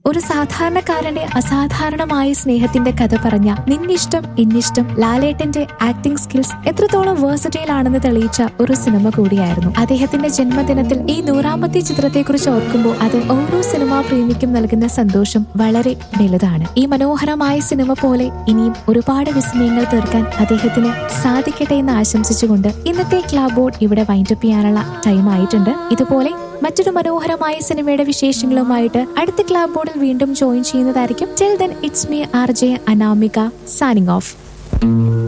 ഒരു സാധാരണക്കാരന്റെ അസാധാരണമായ സ്നേഹത്തിന്റെ കഥ പറഞ്ഞ നിന്നിഷ്ടം എന്നിഷ്ടം ലാലേട്ടന്റെ ആക്ടിംഗ് സ്കിൽസ് എത്രത്തോളം വേഴ്സറ്റൈൽ ആണെന്ന് തെളിയിച്ച ഒരു സിനിമ കൂടിയായിരുന്നു അദ്ദേഹത്തിന്റെ ജന്മദിനത്തിൽ ഈ നൂറാമത്തെ ചിത്രത്തെക്കുറിച്ച് ഓർക്കുമ്പോൾ അത് ഓരോ സിനിമാ പ്രേമിക്കും നൽകുന്ന സന്തോഷം വളരെ വലുതാണ് ഈ മനോഹരമായ സിനിമ പോലെ ഇനിയും ഒരുപാട് വിസ്മയങ്ങൾ തീർക്കാൻ അദ്ദേഹത്തിന് സാധിക്കട്ടെ എന്ന് ആശംസിച്ചുകൊണ്ട് ഇന്നത്തെ ക്ലാബ് ബോർഡ് ഇവിടെ വൈൻഡപ്പ് ചെയ്യാനുള്ള ടൈം ആയിട്ടുണ്ട് ഇതുപോലെ മറ്റൊരു മനോഹരമായ സിനിമയുടെ വിശേഷങ്ങളുമായിട്ട് അടുത്ത ക്ലാബ് ബോർഡിൽ വീണ്ടും ജോയിൻ ചെയ്യുന്നതായിരിക്കും till then it's me R J Anamika signing of